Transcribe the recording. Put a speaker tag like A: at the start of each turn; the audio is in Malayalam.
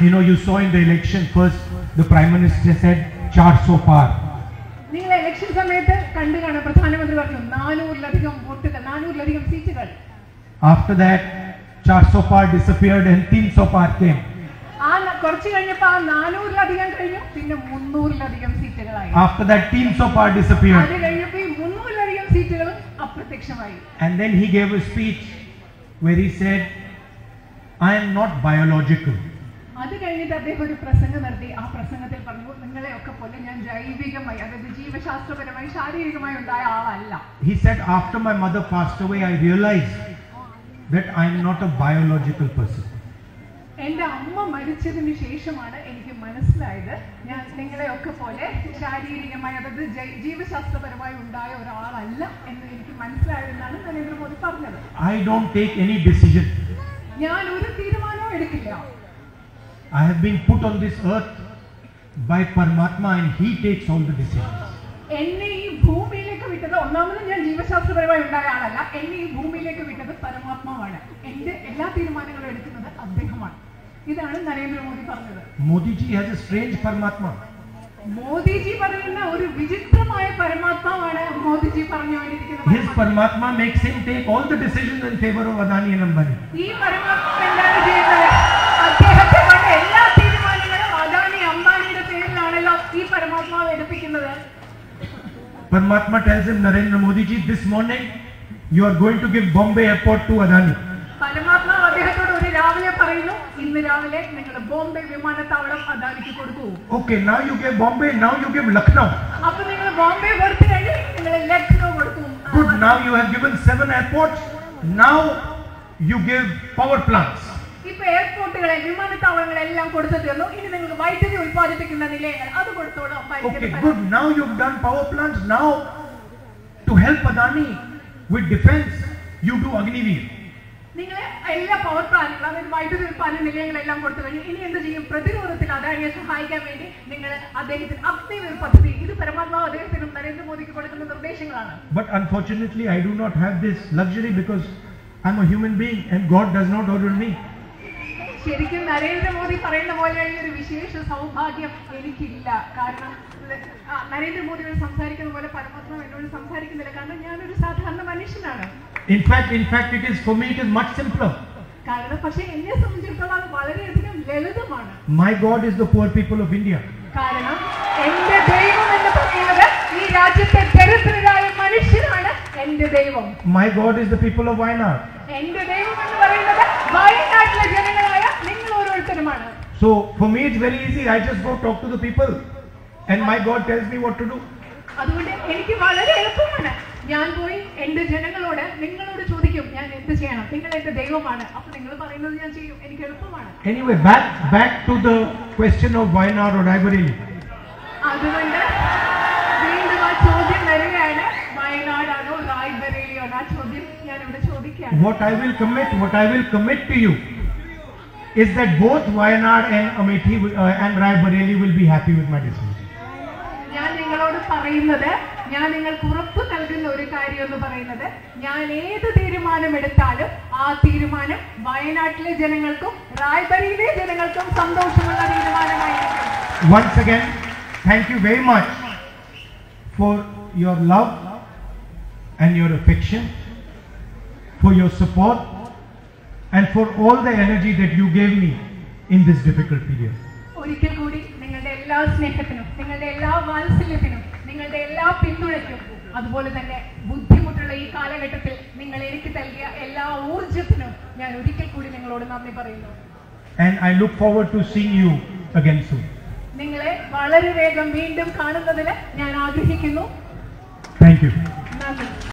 A: You know, you saw in the election first, the Prime Minister said, 400 par.
B: നിങ്ങൾ ഇലക്ഷൻ സമയത്ത് കണ്ടു കാണാം പ്രധാനമന്ത്രി പറഞ്ഞു നാനൂറിലധികം വോട്ടുകൾ നാനൂറിലധികം സീറ്റുകൾ
A: After that, 400 par disappeared and 300 par came.
B: ആ ന- കുറച്ച് കഴിഞ്ഞപ്പോ ആ നാനൂറിലധികം കഴിഞ്ഞു പിന്നെ മുന്നൂറിലധികം സീറ്റുകളായി
A: After that, 300 par disappeared.
B: അത് കഴിഞ്ഞപ്പോ ഈ മുന്നൂറിലധികം സീറ്റുകളും അപ്രത്യക്ഷമായി
A: And then he gave a speech where he said, I am not biological.
B: അത് കഴിഞ്ഞിട്ട് അദ്ദേഹം ഒരു പ്രസംഗം നടത്തി ആ പ്രസംഗത്തിൽ പറഞ്ഞു നിങ്ങളെ ഒക്കെ പോലെ ഞാൻ ജൈവികമായി അതായത് ജീവശാസ്ത്രപരമായി ശാരീരികമായി ഉണ്ടായ ആളല്ല
A: He said, after my mother passed away, I realized that I am not a biological person.
B: എന്റെ അമ്മ മരിച്ചതിന് ശേഷമാണ് എനിക്ക് മനസ്സിലായത് ഞാൻ നിങ്ങളെ ഒക്കെ പോലെ ശാരീരികമായി അതായത് ജൈ- ജീവശാസ്ത്രപരമായി ഉണ്ടായ ഒരാളല്ല എന്ന് എനിക്ക് മനസ്സിലായതെന്നാണ് നരേന്ദ്രമോദി പറഞ്ഞത്
A: I don't take any decision.
B: ഞാൻ ഒരു തീരുമാനവും എടുക്കില്ല
A: I have been put on this earth by Paramatma and he takes all the decisions.
B: എന്നെ ഈ ഭൂമിയിലേക്ക് വിട്ടത് ഒന്നാമത് ഞാൻ ജീവശാസ്ത്രപരമായി ഉണ്ടായ ആളല്ല എന്നെ ഈ ഭൂമിയിലേക്ക് വിട്ടത് പരമാത്മാവാണ് എന്റെ എല്ലാ തീരുമാനങ്ങളും എടുക്കുന്നത് അദ്ദേഹമാണ് ഇതാണ് നരേന്ദ്രമോദി പറഞ്ഞത്
A: Modi ji has a strange Paramatma.
B: Modiji പറയുന്ന ഒരു വിചിത്രമായ പരമാത്മാവാണ് മോദിജി പറഞ്ഞുകൊണ്ടിരിക്കുന്നത്
A: His Paramatma makes him take all the decisions in favor of Adani and Ambani.
B: ഈ പരമാത്മ എന്താണ് ചെയ്യുന്നത് അദ്ദേഹത്തെ കൊണ്ട് എല്ലാ തീരുമാനങ്ങളും അദാനി അംബാനിയുടെ പേരിലാണല്ലോ ഈ പരമാത്മാവ് എടുപ്പിക്കുന്നത്
A: Paramatma tells him, Narendra Modi ji, this morning you are going to give Bombay airport to Adani.
B: പരമാത്മാവ് അദ്ദേഹത്തോട് ഒരു രാവിലെ പറയുന്നു ഇന്ന് രാവിലെ നിങ്ങൾ ബോംബെ വിമാനത്താവളം അദാനിക്ക് കൊടുക്കൂ
A: Okay, now you give Bombay, now you give Lucknow.
B: അപ്പൊ നിങ്ങൾ ബോംബെ കൊടുത്തു കഴിഞ്ഞ് നിങ്ങൾ ലക്നോ കൊടുക്കും
A: Good, now you have given seven airports. Now you give power plants.
B: ഇപ്പൊ എയർപോർട്ടുകളെ വിമാനത്താവളങ്ങളെല്ലാം കൊടുത്തു തീർന്നു ഇനി നിങ്ങൾക്ക് വൈദ്യുതി ഉത്പാദിപ്പിക്കുന്ന നിലയങ്ങൾ അത് കൊടുത്തോളൂ
A: Okay, good. Now you've done power plants. Now, to help Adani with defense, you do Agniveer.
B: നിങ്ങൾ എല്ലാ പവർ പ്ലാന്റുകളും അതായത് വൈദ്യുതി ഉത്പാദന നിലയങ്ങളെല്ലാം കൊടുത്തു കഴിഞ്ഞു ഇനി എന്ത് ചെയ്യും പ്രതിരോധത്തിൽ അദാനിയെ സഹായിക്കാൻ വേണ്ടി നിങ്ങൾ അദ്ദേഹത്തിന് അഗ്നിവീർ പദ്ധതി ഇത് പരമാത്മാവ് അദ്ദേഹത്തിനും നരേന്ദ്രമോദിക്ക് കൊടുക്കുന്ന നിർദ്ദേശങ്ങളാണ്
A: But unfortunately, I do not have this luxury because I'm a human being and God does not order me.
B: ശരിക്കും നരേന്ദ്രമോദി പറയുന്ന പോലെ ഈ ഒരു വിശേഷ സൗഭാഗ്യം എനിക്കില്ല കാരണം ആ, നരേന്ദ്രമോദിയോട് സംസാരിക്കുന്ന പോലെ പരമാത്മാവ് എന്നോട് സംസാരിക്കുന്നില്ല കാരണം ഞാനൊരു സാധാരണ മനുഷ്യനാണ്
A: In fact, in fact, it is for me it is much simpler.
B: കാരണം പക്ഷെ എന്നെ സംബന്ധിച്ചിടത്തോളം അത് വളരെയധികം ലളിതമാണ്
A: My God is the poor people of India.
B: കാരണം എന്റെ ദൈവം എന്ന് പറയുന്നത് ഈ രാജ്യത്തെ ദരിദ്രരായ മനുഷ്യരാണ് എന്റെ ദൈവം
A: My God is the people of Wayanad.
B: എന്റെ ദൈവം എന്ന് പറയുന്നത് വയനാട്ടിലെ ജനങ്ങളായ നിങ്ങൾ ഓരോരുത്തരുമാണ്
A: So for me it's very easy. I just go talk to the people and my God tells me what to do.
B: അതുകൊണ്ട് എനിക്ക് വളരെ എളുപ്പമാണ് ഞാൻ പോയി എന്റെ ജനങ്ങളോട് നിങ്ങളോട് ചോദിക്കും ഞാൻ എന്ത് ചെയ്യണം നിങ്ങൾ എന്റെ ദൈവമാണ് അപ്പൊ നിങ്ങൾ പറയുന്നത് ഞാൻ ചെയ്യും എനിക്ക് എളുപ്പമാണ്
A: Anyway, back back to the question of Wayanad or Raebareli.
B: അതുകൊണ്ട് വീണ്ടും ആ ചോദ്യം വരികയാണ് വയനാടാണോ റായ്ബറേലിയോ ആ ചോദ്യം ഞാൻ ഇവിടെ ചോദിക്കുകയാണ്
A: What I will commit, what I will commit to you is that both Wayanad and Amethi will- uh, and Raebareli will be happy with my decision.
B: ഞാൻ നിങ്ങളോട് പറയുന്നത് ഞാൻ നിങ്ങൾക്ക് ഉറപ്പ് നൽകുന്ന ഒരു കാര്യം എന്ന് പറയുന്നത് ഞാൻ ഏത് തീരുമാനം എടുത്താലും ആ തീരുമാനം വയനാട്ടിലെ ജനങ്ങൾക്കും റായ്ബറിയിലെ ജനങ്ങൾക്കും സന്തോഷമുള്ള തീരുമാനമായിരിക്കും
A: Once again, thank you very much for your love and your affection, for your support, and for all the energy that you gave me in this difficult period.
B: ഒരിക്കൽ കൂടി നിങ്ങളുടെ എല്ലാ സ്നേഹത്തിനും നിങ്ങളുടെ എല്ലാ വാത്സല്യത്തിനും നിങ്ങളുടെ എല്ലാ പിന്തുണയ്ക്കും അതുപോലെ തന്നെ ബുദ്ധിമുട്ടുള്ള ഈ കാലഘട്ടത്തിൽ നിങ്ങൾ എനിക്ക് നൽകിയ എല്ലാ ഊർജത്തിനും ഞാൻ ഒരിക്കൽ കൂടി നിങ്ങളോട് നന്ദി പറയുന്നു
A: And I look forward to seeing you again soon.
B: നിങ്ങളെ വളരെ വേഗം വീണ്ടും കാണുന്നതിന് ഞാൻ ആഗ്രഹിക്കുന്നു
A: Thank you.
B: നന്ദി